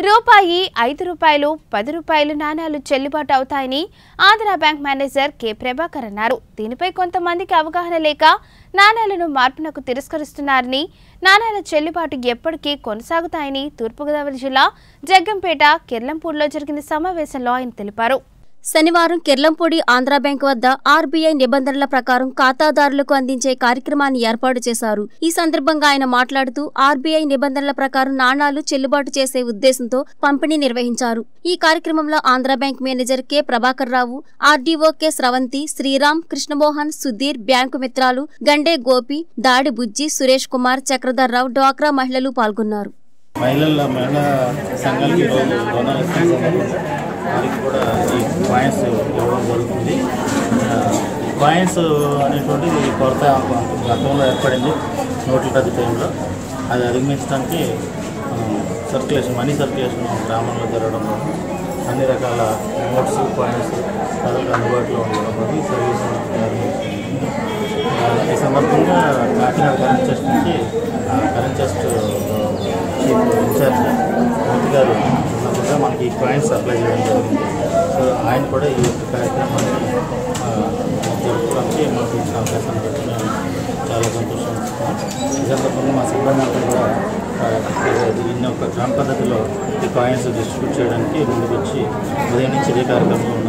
రూపాయి ఐదు రూపాయలు పది రూపాయలు నాణాలు చెల్లుబాటు అవుతాయని Andhra bank manager K Prabhakar అన్నారు దీనిపై కొంతమందికి అవగాహన లేక నాణాలను మార్పునకు తిరస్కరిస్తున్నారని నాణాల చెల్లుబాటు ఎప్పటికీ కొనసాగుతాయని తూర్పుగోదావరి జిల్లా జగ్గంపేట కిర్లంపూడిలో జరిగిన సమావేశంలో ఆయన తెలిపారు శనివారం కిర్లంపూడి ఆంధ్రా బ్యాంక్ వద్ద ఆర్బీఐ నిబంధనల ప్రకారం ఖాతాదారులకు అందించే కార్యక్రమాన్ని ఏర్పాటు చేశారు ఈ సందర్భంగా ఆయన మాట్లాడుతూ ఆర్బీఐ నిబంధనల ప్రకారం నాణాలు చెల్లుబాటు చేసే ఉద్దేశంతో పంపిణీ నిర్వహించారు ఈ కార్యక్రమంలో Andhra bank manager K Prabhakar Rao RDO K Sravanthi Sriram Krishnamohan Sudheer bank మిత్రాలు గండే గోపి దాడి బుజ్జి సురేష్ కుమార్ చక్రధర్ రావు డ్వాక్రా మహిళలు పాల్గొన్నారు మహిళల మహిళా సంఘాలకి ఈరోజు రుణాలు ఇస్తున్న సందర్భంగా వారికి కూడా ఈ కాయిన్స్ ఇవ్వడం జరుగుతుంది ఆ, ఈ కాయిన్స్ అనేటువంటిది కొరత గతంలో ఏర్పడింది నోట్ల రద్దు టైంలో అది అధిగమించడానికి సర్క్యులేషన్ మనీ సర్క్యులేషన్ గ్రామంలో జరగడం వల్ల అన్ని రకాల నోట్స్ కాయిన్స్ ప్రజలకు అందుబాటులో ఉండడం వల్ల ఈ సర్వీస్ ప్రారంభించింది ఈ సందర్భంగా కాకినాడ కరెంట్ చెస్ట్ నుంచి ఆ, current chest chief incharge Murthy garu ఉన్నప్పుడు మనకి ఈ కాయిన్స్ సప్లై చేయడం జరిగింది సో ఆయన కూడా ఈ యొక్క కార్యక్రమాన్ని ఆ, జరుపుకోవడానికి మాకు ఇచ్చిన అవకాశాన్ని బట్టి మేము చాలా సంతోషిస్తున్నాం ఈ సందర్భంగా మా సిబ్బంది అంతా కూడా ఆ, దీన్ని ఒక క్రమ పద్ధతిలో ఈ కాయిన్స్ డిస్ట్రిబ్యూట్ చేయడానికి ముందుకు వచ్చి ఉదయం నుంచి ఇదే కార్యక్రమంలో